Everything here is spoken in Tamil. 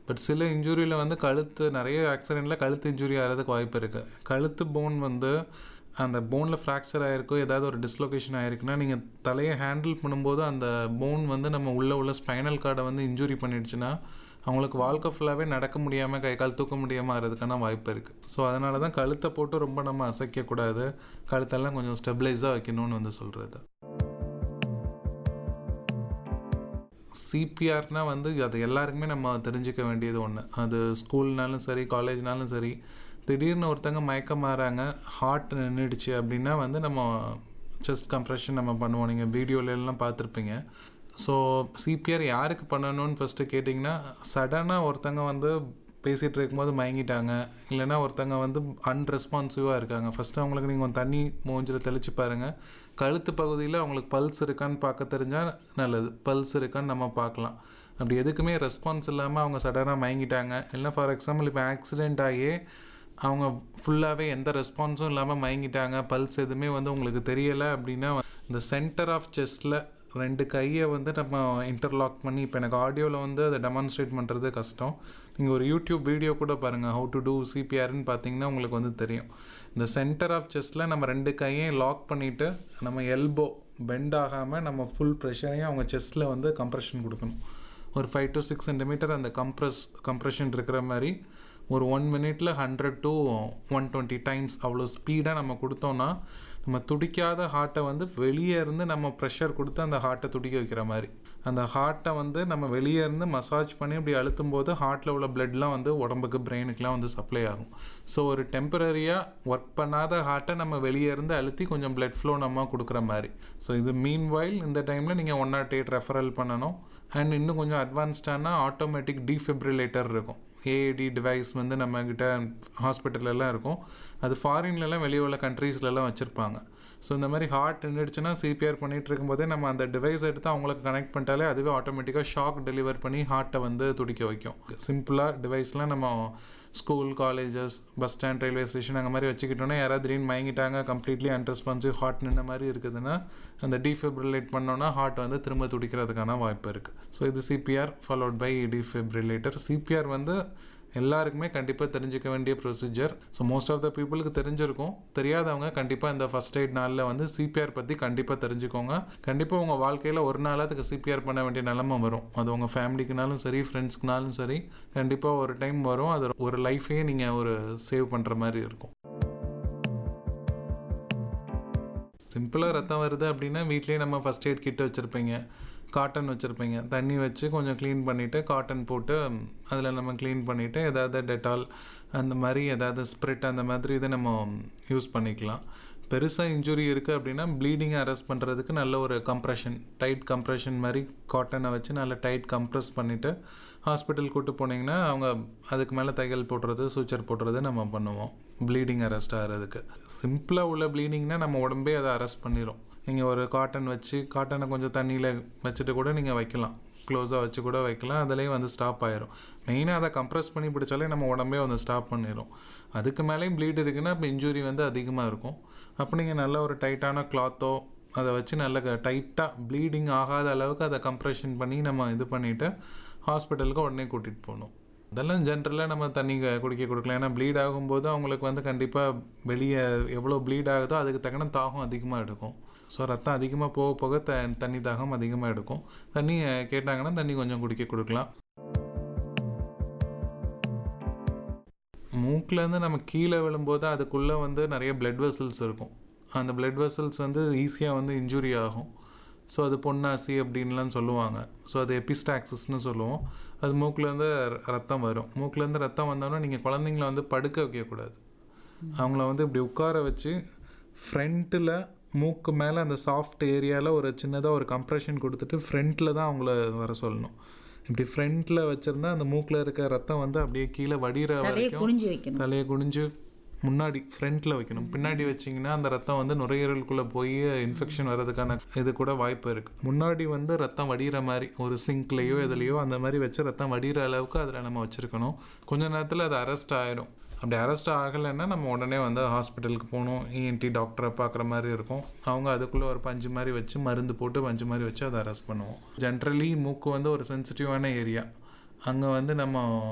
பட் சில இன்ஜுரியில் வந்து கழுத்து நிறைய ஆக்சிடெண்ட்டில் கழுத்து இன்ஜுரி ஆகிறதுக்கு வாய்ப்பு இருக்குது கழுத்து போன் வந்து அந்த போனில் ஃப்ராக்சர் ஆகிருக்கோ ஏதாவது ஒரு டிஸ்லொகேஷன் ஆகிருக்குன்னா நீங்கள் தலையை ஹேண்டில் பண்ணும்போது அந்த போன் வந்து நம்ம உள்ள உள்ள ஸ்பைனல் கார்டை வந்து இன்ஜுரி பண்ணிடுச்சுன்னா அவங்களுக்கு வாழ்க்கை ஃபுல்லாகவே நடக்க முடியாமல் கை கால் தூக்க முடியாமல் ஆகிறதுக்கான வாய்ப்பு இருக்குது ஸோ அதனால தான் கழுத்தை போட்டு ரொம்ப நம்ம அசைக்கக்கூடாது கழுத்தெல்லாம் கொஞ்சம் ஸ்டெபிளைஸாக வைக்கணும்னு வந்து சொல்கிறது சிபிஆர்னால் வந்து அது எல்லாருக்குமே நம்ம தெரிஞ்சுக்க வேண்டியது ஒன்று அது ஸ்கூல்னாலும் சரி காலேஜ்னாலும் சரி திடீர்னு ஒருத்தங்க மயக்கம் மாறாங்க ஹார்ட் நின்றுடுச்சு அப்படின்னா வந்து நம்ம செஸ்ட் கம்ப்ரெஷன் நம்ம பண்ணுவோம் நீங்கள் வீடியோலலாம் பார்த்துருப்பீங்க ஸோ சிபிஆர் யாருக்கு பண்ணணும்னு ஃபஸ்ட்டு கேட்டிங்கன்னா சடனாக ஒருத்தங்க வந்து பேசிகிட்டு இருக்கும்போது மயங்கிட்டாங்க இல்லைன்னா ஒருத்தங்க வந்து அன்ரெஸ்பான்சிவாக இருக்காங்க ஃபஸ்ட்டு அவங்களுக்கு நீங்கள் தண்ணி மூஞ்சில் தெளித்து பாருங்கள் கழுத்து பகுதியில் அவங்களுக்கு பல்ஸ் இருக்கான்னு பார்க்க தெரிஞ்சால் நல்லது பல்ஸ் இருக்கான்னு நம்ம பார்க்கலாம் அப்படி எதுக்குமே ரெஸ்பான்ஸ் இல்லாமல் அவங்க சடனாக மயங்கிட்டாங்க இல்லைனா ஃபார் எக்ஸாம்பிள் இப்போ ஆக்சிடெண்ட் ஆகி அவங்க ஃபுல்லாகவே எந்த ரெஸ்பான்ஸும் இல்லாமல் மயங்கிட்டாங்க பல்ஸ் எதுவுமே வந்து உங்களுக்கு தெரியலை அப்படின்னா இந்த சென்டர் ஆஃப் செஸ்ட்டில் ரெண்டு கையை வந்து நம்ம இன்டர்லாக் பண்ணி இப்போ எனக்கு ஆடியோவில் வந்து அதை டெமான்ஸ்ட்ரேட் பண்ணுறது கஷ்டம் நீங்கள் ஒரு யூடியூப் வீடியோ கூட பாருங்கள் ஹவு டு டூ சிபிஆர்னு பார்த்தீங்கன்னா உங்களுக்கு வந்து தெரியும் இந்த சென்டர் ஆஃப் செஸ்ட்டில் நம்ம ரெண்டு கையையும் லாக் பண்ணிவிட்டு நம்ம எல்போ பெண்ட் ஆகாமல் நம்ம ஃபுல் ப்ரெஷரையும் அவங்க செஸ்ட்டில் வந்து கம்ப்ரெஷன் கொடுக்கணும் ஒரு ஃபைவ் டு சிக்ஸ் சென்டிமீட்டர் அந்த கம்ப்ரெஸ் கம்ப்ரெஷன் இருக்கிற மாதிரி ஒரு ஒன் மினிட்ல hundred to one twenty times அவ்வளோ ஸ்பீடாக நம்ம கொடுத்தோன்னா நம்ம துடிக்காத ஹார்ட்டை வந்து வெளியே இருந்து நம்ம ப்ரெஷர் கொடுத்து அந்த ஹார்ட்டை துடிக்க வைக்கிற மாதிரி அந்த ஹார்ட்டை வந்து நம்ம வெளியே இருந்து மசாஜ் பண்ணி இப்படி அழுத்தும் போது ஹார்ட்டில் உள்ள பிளட்லாம் வந்து உடம்புக்கு பிரெயினுக்குலாம் வந்து சப்ளை ஆகும் ஸோ ஒரு டெம்பரரியாக ஒர்க் பண்ணாத ஹார்ட்டை நம்ம வெளியே இருந்து அழுத்தி கொஞ்சம் பிளட் ஃப்ளோ நம்ம கொடுக்குற மாதிரி ஸோ இது மீன் வைல் இந்த டைமில் நீங்கள் ஒன் நாட் எயிட் ரெஃபரல் பண்ணணும் அண்ட் இன்னும் கொஞ்சம் அட்வான்ஸ்டான ஆட்டோமேட்டிக் டீஃபிப்ரிலேட்டர் இருக்கும் ஏஏடி டிவைஸ் வந்து நம்மக்கிட்ட ஹாஸ்பிட்டலெல்லாம் இருக்கும் அது ஃபாரின்லலாம் வெளியே உள்ள கண்ட்ரீஸ்லலாம் வச்சுருப்பாங்க ஸோ இந்த மாதிரி ஹார்ட் நின்றுடுச்சுன்னா சிபிஆர் பண்ணிகிட்டு இருக்கும்போதே நம்ம அந்த டிவைஸ் எடுத்து அவங்களுக்கு கனெக்ட் பண்ணிட்டாலே அதுவே ஆட்டோமேட்டிக்காக ஷாக் டெலிவர் பண்ணி ஹார்ட்டை வந்து துடிக்க வைக்கும் சிம்பிளாக டிவைஸ்லாம் நம்ம school colleges bus stand railway station அந்த மாதிரி வச்சுக்கிட்டோன்னா யாராவது திடீர்னு மயங்கிட்டாங்க கம்ப்ளீட்லி அன்ரெஸ்பான்சிவ் ஹார்ட் நின்ன மாதிரி இருக்குதுன்னா அந்த டீஃபிப்ரிலேட் பண்ணோன்னா ஹார்ட் வந்து திரும்ப துடிக்கிறதுக்கான வாய்ப்பு இருக்குது ஸோ இது CPR followed by defibrillator CPR வந்து எல்லாருக்குமே கண்டிப்பாக தெரிஞ்சுக்க வேண்டிய procedure so most of the பீப்புளுக்கு தெரிஞ்சிருக்கும் தெரியாதவங்க கண்டிப்பாக இந்த ஃபஸ்ட் எய்ட் நாளில் வந்து சிபிஆர் பற்றி கண்டிப்பாக தெரிஞ்சுக்கோங்க கண்டிப்பாக உங்கள் வாழ்க்கையில் ஒரு நாளாக அதுக்கு சிபிஆர் பண்ண வேண்டிய நிலமை வரும் அது உங்கள் ஃபேமிலிக்குனாலும் சரி ஃப்ரெண்ட்ஸ்க்குனாலும் சரி கண்டிப்பாக ஒரு டைம் வரும் அது ஒரு லைஃபே நீங்கள் ஒரு சேவ் பண்ணுற மாதிரி இருக்கும் சிம்பிளாக ரத்தம் வருது அப்படின்னா வீட்லேயே நம்ம ஃபஸ்ட் எய்ட் கிட்ட வச்சுருப்பீங்க காட்டன் வச்சுருப்பீங்க தண்ணி வச்சு கொஞ்சம் க்ளீன் பண்ணிவிட்டு காட்டன் போட்டு அதில் நம்ம க்ளீன் பண்ணிவிட்டு ஏதாவது டெட்டால் அந்த மாதிரி ஏதாவது ஸ்ப்ரிட் அந்த மாதிரி இதை நம்ம யூஸ் பண்ணிக்கலாம் பெருசாக இன்ஜுரி இருக்குது அப்படின்னா ப்ளீடிங்கை அரெஸ்ட் பண்ணுறதுக்கு நல்ல ஒரு கம்ப்ரெஷன் டைட் கம்ப்ரெஷன் மாதிரி காட்டனை வச்சு நல்லா டைட் கம்ப்ரெஸ் பண்ணிவிட்டு ஹாஸ்பிட்டல் கூட்டு போனீங்கன்னா அவங்க அதுக்கு மேலே தையல் போடுறது சூச்சர் போடுறது நம்ம பண்ணுவோம் ப்ளீடிங் அரெஸ்ட் ஆகிறதுக்கு சிம்பிளாக உள்ள ப்ளீடிங்னா நம்ம உடம்பே அதை அரெஸ்ட் பண்ணிடும் நீங்கள் ஒரு காட்டன் வச்சு காட்டனை கொஞ்சம் தண்ணியில் வச்சுட்டு கூட நீங்கள் வைக்கலாம் க்ளோஸாக வச்சு கூட வைக்கலாம் அதுலேயும் வந்து ஸ்டாப் ஆயிரும் மெயினாக அதை கம்ப்ரெஸ் பண்ணி பிடிச்சாலே நம்ம உடம்பே வந்து ஸ்டாப் பண்ணிடும் அதுக்கு மேலேயும் ப்ளீட் இருக்குன்னா இப்போ இன்ஜுரி வந்து அதிகமாக இருக்கும் அப்போ நீங்கள் நல்ல ஒரு டைட்டான கிளாத்தோ அதை வச்சு நல்ல டைட்டாக ப்ளீடிங் ஆகாத அளவுக்கு அதை கம்ப்ரெஷன் பண்ணி நம்ம இது பண்ணிவிட்டு ஹாஸ்பிட்டலுக்கு உடனே கூட்டிகிட்டு போகணும் அதெல்லாம் ஜென்ரலாக நம்ம தண்ணி குடிக்க கொடுக்கலாம் ஏன்னா ப்ளீட் ஆகும்போது அவங்களுக்கு வந்து கண்டிப்பாக வெளியே எவ்வளோ ப்ளீட் ஆகுதோ அதுக்கு தக்கன தாகம் அதிகமாக எடுக்கும் ஸோ ரத்தம் அதிகமாக போக போக த தண்ணி தாகம் அதிகமாக எடுக்கும் தண்ணி கேட்டாங்கன்னா தண்ணி கொஞ்சம் குடிக்க கொடுக்கலாம் மூக்கிலேருந்து நம்ம கீழே விழும்போது அதுக்குள்ளே வந்து நிறைய பிளட் வெசல்ஸ் இருக்கும் அந்த பிளட் வெசல்ஸ் வந்து ஈஸியாக வந்து இன்ஜுரி ஆகும் ஸோ அது பொன்னாசி அப்படின்லாம் சொல்லுவாங்க ஸோ அது எபிஸ்டாக்சிஸ்னு சொல்லுவோம் அது மூக்கிலேருந்து ரத்தம் வரும் மூக்கிலேருந்து ரத்தம் வந்தோன்னா நீங்கள் குழந்தைங்கள வந்து படுக்க வைக்கக்கூடாது அவங்கள வந்து இப்படி உட்கார வச்சு ஃப்ரண்ட்டில் மூக்கு மேலே அந்த சாஃப்ட் ஏரியாவில் ஒரு சின்னதாக ஒரு கம்ப்ரெஷன் கொடுத்துட்டு ஃப்ரண்ட்டில் தான் அவங்கள வர சொல்லணும் இப்படி ஃப்ரண்ட்டில் வச்சுருந்தா அந்த மூக்கில் இருக்க ரத்தம் வந்து அப்படியே கீழே வடிகிற வரைக்கும் குனிஞ்சு வைக்கணும் தலையை குனிஞ்சு முன்னாடி ஃப்ரண்ட்டில் வைக்கணும் பின்னாடி வச்சிங்கன்னா அந்த ரத்தம் வந்து நுரையீரலுக்குள்ளே போய் இன்ஃபெக்ஷன் வர்றதுக்கான இது கூட வாய்ப்பு இருக்குது முன்னாடி வந்து ரத்தம் வடிகிற மாதிரி ஒரு சிங்க்லேயோ எதுலேயோ அந்த மாதிரி வச்சு ரத்தம் வடிகிற அளவுக்கு அதில் நம்ம வச்சுருக்கணும் கொஞ்ச நேரத்தில் அது அரெஸ்ட் ஆயிரும் அப்படி அரெஸ்ட் ஆகலைன்னா நம்ம உடனே வந்து ஹாஸ்பிட்டலுக்கு போகணும் இஎன்டி டாக்டரை பார்க்குற மாதிரி இருக்கும் அவங்க அதுக்குள்ளே ஒரு பஞ்சு மாதிரி வச்சு மருந்து போட்டு பஞ்சு மாதிரி வச்சு அதை அரெஸ்ட் பண்ணுவோம் ஜென்ரலி மூக்கு வந்து ஒரு சென்சிட்டிவான ஏரியா அங்கே வந்து நம்ம